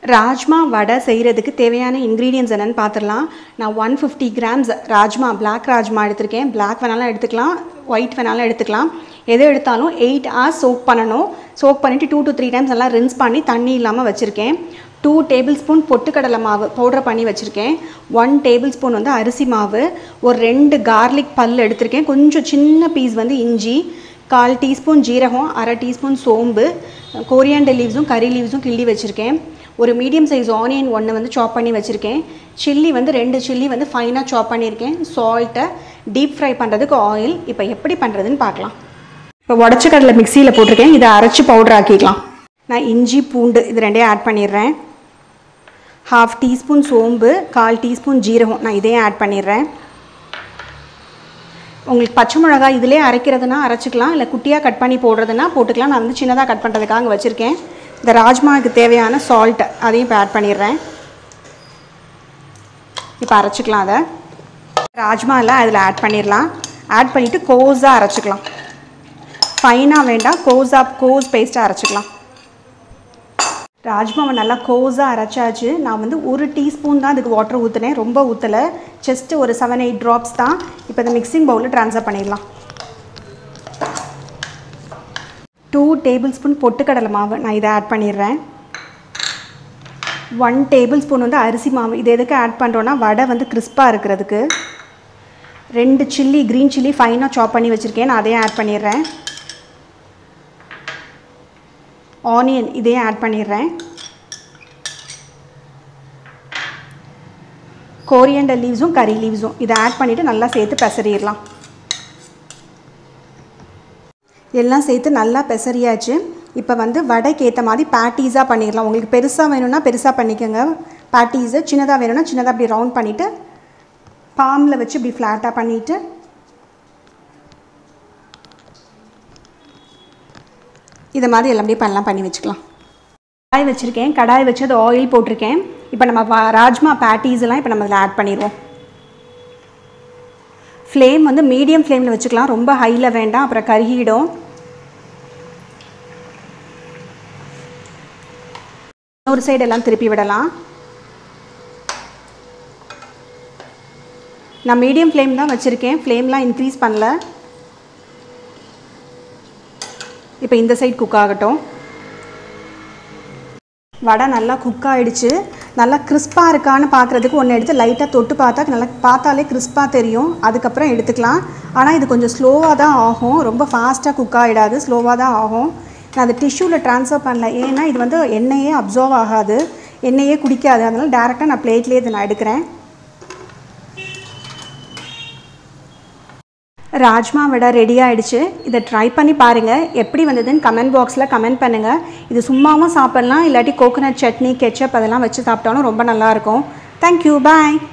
ராஜ்மா வடை செய்கிறதுக்கு தேவையான இன்க்ரீடியன்ஸ் என்னென்னு பார்த்துடலாம் நான் one fifty grams rajma black rajma எடுத்திருக்கேன் பிளாக் வேணாலும் எடுத்துக்கலாம் ஒயிட் வேணாலும் எடுத்துக்கலாம் எது எடுத்தாலும் எயிட் ஹவர்ஸ் சோக் பண்ணணும் சோக் பண்ணிவிட்டு டூ டு த்ரீ டைம்ஸ் எல்லாம் ரின்ஸ் பண்ணி தண்ணி இல்லாமல் வச்சுருக்கேன் டூ டேபிள் ஸ்பூன் பொட்டுக்கடலை மாவு பவுடர் பண்ணி வச்சுருக்கேன் ஒன் டேபிள் ஸ்பூன் வந்து அரிசி மாவு ஒரு ரெண்டு கார்லிக் பல் எடுத்திருக்கேன் கொஞ்சம் சின்ன பீஸ் வந்து இஞ்சி கால் டீஸ்பூன் ஜீரகம் அரை டீஸ்பூன் சோம்பு கோரியாண்டர் லீவ்ஸும் கறி லீவ்ஸும் கிள்ளி வச்சுருக்கேன் ஒரு மீடியம் சைஸ் ஆனியன் ஒன்று வந்து சாப் பண்ணி வச்சுருக்கேன் சில்லி வந்து ரெண்டு சில்லி வந்து ஃபைனாக சாப் பண்ணியிருக்கேன் சால்ட்டை டீப் ஃப்ரை பண்ணுறதுக்கு ஆயில் இப்போ எப்படி பண்ணுறதுன்னு பார்க்கலாம் இப்போ உடச்ச கடலை மிக்சியில் போட்டிருக்கேன் இதை அரைச்சி பவுடர் ஆக்கிக்கலாம் நான் இஞ்சி பூண்டு இது ரெண்டையும் ஆட் பண்ணிடுறேன் ஹாஃப் டீஸ்பூன் சோம்பு கால் டீஸ்பூன் ஜீரகம் நான் இதையும் ஆட் பண்ணிடுறேன் உங்களுக்கு பச்சை மிளகாய் இதிலே அரைக்கிறதுனா அரைச்சிக்கலாம் இல்லை குட்டியாக கட் பண்ணி போடுறதுனா போட்டுக்கலாம் நான் வந்து சின்னதாக கட் பண்ணுறதுக்காக வச்சுருக்கேன் இந்த ராஜ்மாவுக்கு தேவையான சால்ட் அதையும் இப்போ ஆட் பண்ணிடுறேன் இப்போ அரைச்சிக்கலாம் அதை ராஜ்மா எல்லாம் அதில் ஆட் பண்ணிடலாம் ஆட் பண்ணிவிட்டு கோஸாக அரைச்சிக்கலாம் ஃபைனாக வேண்டாம் கோஸாக கோஸ் பேஸ்ட்டாக அரைச்சிக்கலாம் ராஜ்மாவை நல்லா கோஸாக அரைச்சாச்சு நான் வந்து ஒரு டீஸ்பூன் தான் அதுக்கு வாட்டர் ஊற்றுனேன் ரொம்ப ஊற்றலை ஜஸ்ட்டு ஒரு செவன் எயிட் ட்ராப்ஸ் தான் இப்போ இந்த மிக்சிங் பவுலில் ட்ரான்ஸ்ஃபர் பண்ணிடலாம் டூ டேபிள் ஸ்பூன் பொட்டுக்கடலை மாவு நான் இதை ஆட் பண்ணிடுறேன் ஒன் டேபிள் ஸ்பூன் வந்து அரிசி மாவு இது எதுக்கு ஆட் பண்ணுறோன்னா வடை வந்து கிறிஸ்பாக இருக்கிறதுக்கு ரெண்டு சில்லி க்ரீன் சில்லி ஃபைனாக சாப் பண்ணி வச்சுருக்கேன் நான் அதையும் ஆட் பண்ணிடுறேன் ஆனியன் இதையும் ஆட் பண்ணிடுறேன் கோரியண்டர் லீவ்ஸும் கறி லீவ்ஸும் இதை ஆட் பண்ணிவிட்டு நல்லா சேர்த்து பெசறிடலாம் எல்லாம் சேர்த்து நல்லா பெசரியாச்சு இப்போ வந்து வடைக்கு ஏற்ற மாதிரி பேட்டீஸாக பண்ணிடலாம் உங்களுக்கு பெருசாக வேணும்னா பெருசாக பண்ணிக்கோங்க பேட்டீஸு சின்னதாக வேணும்னா சின்னதாக அப்படி ரவுண்ட் பண்ணிவிட்டு பாமில் வச்சு இப்படி ஃப்ளாட்டாக பண்ணிவிட்டு இதை மாதிரி எல்லாம் அப்படியே பண்ணலாம் பண்ணி வச்சுக்கலாம் கடாய் வச்சுருக்கேன் கடாய் வச்சு அது ஆயில் போட்டிருக்கேன் இப்போ நம்ம வா- ராஜ்மா பேட்டீஸ் எல்லாம் இப்போ நம்ம அதில் ஆட் பண்ணிடுவோம் ஃப்ளேம் வந்து மீடியம் ஃப்ளேமில் வச்சுக்கலாம் ரொம்ப ஹையில் வேண்டாம் அப்புறம் கருகிடும் ஒரு சைடு எல்லாம் திருப்பி விடலாம் நான் மீடியம் ஃப்ளேம் தான் வச்சுருக்கேன் ஃப்ளேம்லாம் இன்க்ரீஸ் பண்ணல இப்போ இந்த சைடு குக் ஆகட்டும் வடை நல்லா குக் ஆயிடுச்சு நல்லா கிறிஸ்பாக இருக்கான்னு பார்க்குறதுக்கு ஒன்று எடுத்து லைட்டாக தொட்டு பார்த்தா நல்லா பார்த்தாலே கிறிஸ்பாக தெரியும் அதுக்கப்புறம் எடுத்துக்கலாம் ஆனால் இது கொஞ்சம் ஸ்லோவாக தான் ஆகும் ரொம்ப ஃபாஸ்ட்டாக குக் ஆகிடாது ஸ்லோவாக தான் ஆகும் நான் அதை டிஷ்யூவில் ட்ரான்ஸ்ஃபர் பண்ணல ஏன்னா இது வந்து எண்ணெயே அப்சர்வ் ஆகாது எண்ணெயே குடிக்காது அதனால் டேரெக்டாக நான் பிளேட்லேயே இதை நான் எடுக்கிறேன் ராஜ்மா வடை ரெடி ஆயிடுச்சு இதை ட்ரை பண்ணி பாருங்கள் எப்படி வந்ததுன்னு கமெண்ட் பாக்ஸில் கமெண்ட் பண்ணுங்கள் இது சும்மாவும் சாப்பிட்லாம் இல்லாட்டி கோகோனட் சட்னி கெச்சப் அதெல்லாம் வச்சு சாப்பிட்டாலும் ரொம்ப நல்லாயிருக்கும் தேங்க்யூ பாய்